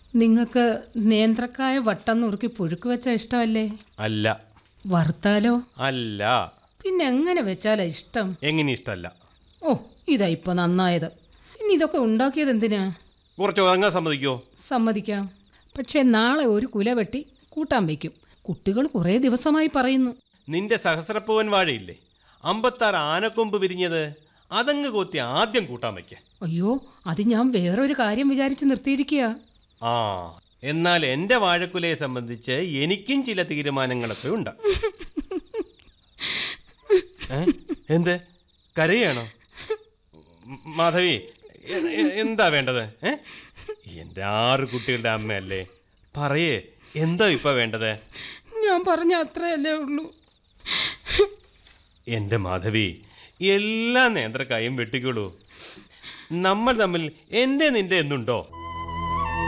നിങ്ങൾക്ക് നേന്ത്രക്കായ വട്ടം നുറുക്കി പുഴുക്ക് വെച്ച ഇഷ്ടമല്ലേ അല്ല വറുത്താലോ അല്ല പിന്നെ എങ്ങനെ വെച്ചാലാ ഇഷ്ടം എങ്ങനെ ഇഷ്ടമല്ല ഓ ഇതാ ഇപ്പൊ നന്നായത് ഇനി ഇതൊക്കെ ഉണ്ടാക്കിയത് എന്തിനാ കുറച്ച് ഉറങ്ങാൻ സമ്മതിക്കോ സമ്മതിക്കാം പക്ഷേ നാളെ ഒരു കുല വെട്ടി കൂട്ടാൻ വയ്ക്കും കുട്ടികൾ കുറേ ദിവസമായി പറയുന്നു നിന്റെ സഹസ്രപ്പൂവൻ വാഴയില്ലേ അമ്പത്താറ് ആനക്കൊമ്പ് വിരിഞ്ഞത് അതങ്ങ് കൊത്തി ആദ്യം കൂട്ടാൻ വയ്ക്ക അയ്യോ അത് ഞാൻ വേറൊരു കാര്യം വിചാരിച്ച് നിർത്തിയിരിക്കുക ആ എന്നാൽ എൻ്റെ വാഴക്കുലയെ സംബന്ധിച്ച് എനിക്കും ചില തീരുമാനങ്ങളൊക്കെ ഉണ്ട് ഏ? എന്ത് കരയാണോ മ- മാധവി എ- എ- എന്താ വേണ്ടത് ഏ എൻ്റെ ആറ് കുട്ടികളുടെ അമ്മയല്ലേ പറയേ എന്താ ഇപ്പൊ വേണ്ടത് ഞാൻ പറഞ്ഞ അത്രയല്ലേ ഉള്ളൂ എൻ്റെ മാധവി എല്ലാ നേന്ത്രക്കായും വെട്ടിക്കോളൂ നമ്മൾ തമ്മിൽ എൻ്റെ നിന്റെ എന്നുണ്ടോ